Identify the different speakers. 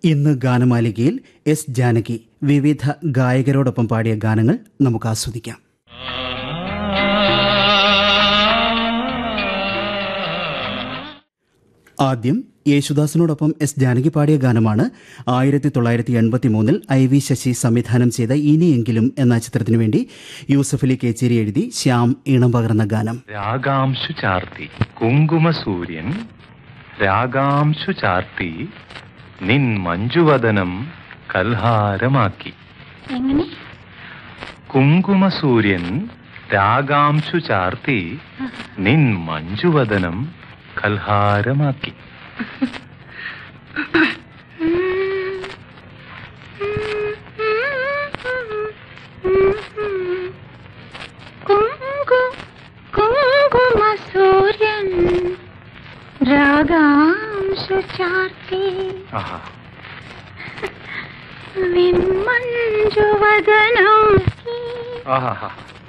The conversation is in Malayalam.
Speaker 1: ഇന്ന് ഗാനമാലികയിൽ എസ് ജാനകി വിവിധ ഗായകരോടൊപ്പം പാടിയ ഗാനങ്ങൾ നമുക്ക് ആസ്വദിക്കാം ആദ്യം യേശുദാസിനോടൊപ്പം എസ് ജാനകി പാടിയ ഗാനമാണ് ആയിരത്തി തൊള്ളായിരത്തി എൺപത്തി മൂന്നിൽ ഐ വി ശശി സംവിധാനം ചെയ്ത ഇനിയെങ്കിലും എന്ന ചിത്രത്തിനു വേണ്ടി യൂസഫ് അലി കേച്ചേരി എഴുതി ശ്യാം ഈണം പകർന്ന ഗാനം
Speaker 2: രാഗാംശു ചാർത്തി കുങ്കുമസൂര്യൻ രാഗാംശു ചാർത്തി നിൻ മഞ്ജുവദനം കൽഹാരമാക്കി
Speaker 3: എങ്ങനെ
Speaker 2: കുങ്കുമസൂര്യൻ രാഗാംശു ചാർത്തി നിൻ മഞ്ജുവദനം കൽഹാരമാക്കി
Speaker 3: കുങ്കു കുങ്കുമസൂര്യൻ രാഗാംശു ചാർത്തി
Speaker 2: ആഹാ
Speaker 3: വിമ്മഞ്ജുവദനം
Speaker 2: ആഹാ